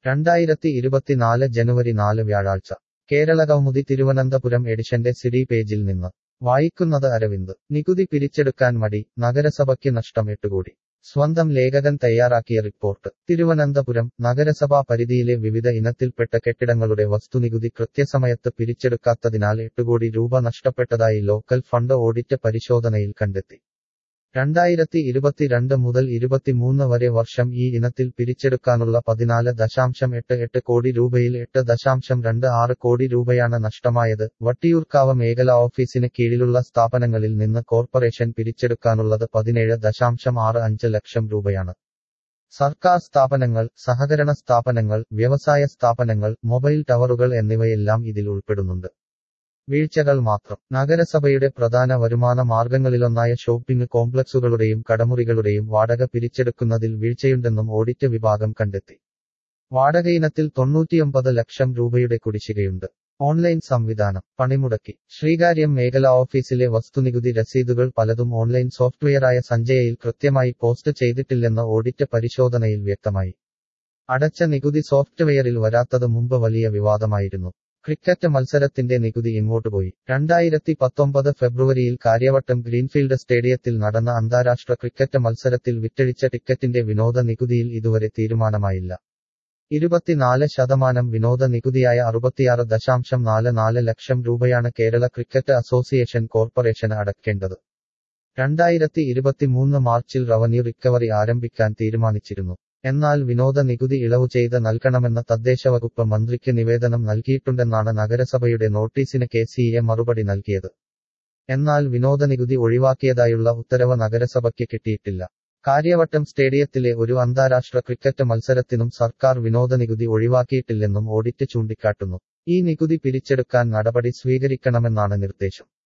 രണ്ടായിരത്തി ഇരുപത്തിനാല് ജനുവരി നാല് വ്യാഴാഴ്ച കേരള കൗമുദി തിരുവനന്തപുരം എഡിഷന്റെ സിഡി പേജിൽ നിന്ന് വായിക്കുന്നത് അരവിന്ദ് നികുതി പിരിച്ചെടുക്കാൻ മടി നഗരസഭയ്ക്ക് നഷ്ടം എട്ടുകോടി സ്വന്തം ലേഖകൻ തയ്യാറാക്കിയ റിപ്പോർട്ട് തിരുവനന്തപുരം നഗരസഭാ പരിധിയിലെ വിവിധ ഇനത്തിൽപ്പെട്ട കെട്ടിടങ്ങളുടെ വസ്തുനികുതി കൃത്യസമയത്ത് പിരിച്ചെടുക്കാത്തതിനാൽ എട്ടുകോടി രൂപ നഷ്ടപ്പെട്ടതായി ലോക്കൽ ഫണ്ട് ഓഡിറ്റ് പരിശോധനയിൽ കണ്ടെത്തി രണ്ടായിരത്തി ഇരുപത്തിരണ്ട് മുതൽ ഇരുപത്തിമൂന്ന് വരെ വർഷം ഈ ഇനത്തിൽ പിരിച്ചെടുക്കാനുള്ള പതിനാല് ദശാംശം എട്ട് എട്ട് കോടി രൂപയിൽ എട്ട് ദശാംശം രണ്ട് ആറ് കോടി രൂപയാണ് നഷ്ടമായത് വട്ടിയൂർക്കാവ് മേഖല ഓഫീസിന് കീഴിലുള്ള സ്ഥാപനങ്ങളിൽ നിന്ന് കോർപ്പറേഷൻ പിരിച്ചെടുക്കാനുള്ളത് പതിനേഴ് ദശാംശം ആറ് അഞ്ച് ലക്ഷം രൂപയാണ് സർക്കാർ സ്ഥാപനങ്ങൾ സഹകരണ സ്ഥാപനങ്ങൾ വ്യവസായ സ്ഥാപനങ്ങൾ മൊബൈൽ ടവറുകൾ എന്നിവയെല്ലാം ഇതിൽ ഉൾപ്പെടുന്നുണ്ട് വീഴ്ചകൾ മാത്രം നഗരസഭയുടെ പ്രധാന വരുമാന മാർഗങ്ങളിലൊന്നായ ഷോപ്പിംഗ് കോംപ്ലക്സുകളുടെയും കടമുറികളുടെയും വാടക പിരിച്ചെടുക്കുന്നതിൽ വീഴ്ചയുണ്ടെന്നും ഓഡിറ്റ് വിഭാഗം കണ്ടെത്തി വാടകയിനത്തിൽ തൊണ്ണൂറ്റിയൊമ്പത് ലക്ഷം രൂപയുടെ കുടിശ്ശികയുണ്ട് ഓൺലൈൻ സംവിധാനം പണിമുടക്കി ശ്രീകാര്യം മേഖലാ ഓഫീസിലെ വസ്തുനികുതി രസീതുകൾ പലതും ഓൺലൈൻ സോഫ്റ്റ്വെയറായ സഞ്ജയയിൽ കൃത്യമായി പോസ്റ്റ് ചെയ്തിട്ടില്ലെന്ന് ഓഡിറ്റ് പരിശോധനയിൽ വ്യക്തമായി അടച്ച നികുതി സോഫ്റ്റ്വെയറിൽ വരാത്തത് മുമ്പ് വലിയ വിവാദമായിരുന്നു ക്രിക്കറ്റ് മത്സരത്തിന്റെ നികുതി ഇങ്ങോട്ട് പോയി രണ്ടായിരത്തി പത്തൊമ്പത് ഫെബ്രുവരിയിൽ കാര്യവട്ടം ഗ്രീൻഫീൽഡ് സ്റ്റേഡിയത്തിൽ നടന്ന അന്താരാഷ്ട്ര ക്രിക്കറ്റ് മത്സരത്തിൽ വിറ്റഴിച്ച ടിക്കറ്റിന്റെ വിനോദ നികുതിയിൽ ഇതുവരെ തീരുമാനമായില്ല ഇരുപത്തിനാല് ശതമാനം വിനോദ നികുതിയായ അറുപത്തിയാറ് ദശാംശം നാല് നാല് ലക്ഷം രൂപയാണ് കേരള ക്രിക്കറ്റ് അസോസിയേഷൻ കോർപ്പറേഷന് അടക്കേണ്ടത് രണ്ടായിരത്തി ഇരുപത്തിമൂന്ന് മാർച്ചിൽ റവന്യൂ റിക്കവറി ആരംഭിക്കാൻ തീരുമാനിച്ചിരുന്നു എന്നാൽ വിനോദ നികുതി ഇളവ് ചെയ്ത് നൽകണമെന്ന തദ്ദേശവകുപ്പ് മന്ത്രിക്ക് നിവേദനം നൽകിയിട്ടുണ്ടെന്നാണ് നഗരസഭയുടെ നോട്ടീസിന് കെ സി എ മറുപടി നൽകിയത് എന്നാൽ വിനോദ നികുതി ഒഴിവാക്കിയതായുള്ള ഉത്തരവ് നഗരസഭയ്ക്ക് കിട്ടിയിട്ടില്ല കാര്യവട്ടം സ്റ്റേഡിയത്തിലെ ഒരു അന്താരാഷ്ട്ര ക്രിക്കറ്റ് മത്സരത്തിനും സർക്കാർ വിനോദ നികുതി ഒഴിവാക്കിയിട്ടില്ലെന്നും ഓഡിറ്റ് ചൂണ്ടിക്കാട്ടുന്നു ഈ നികുതി പിരിച്ചെടുക്കാൻ നടപടി സ്വീകരിക്കണമെന്നാണ് നിർദ്ദേശം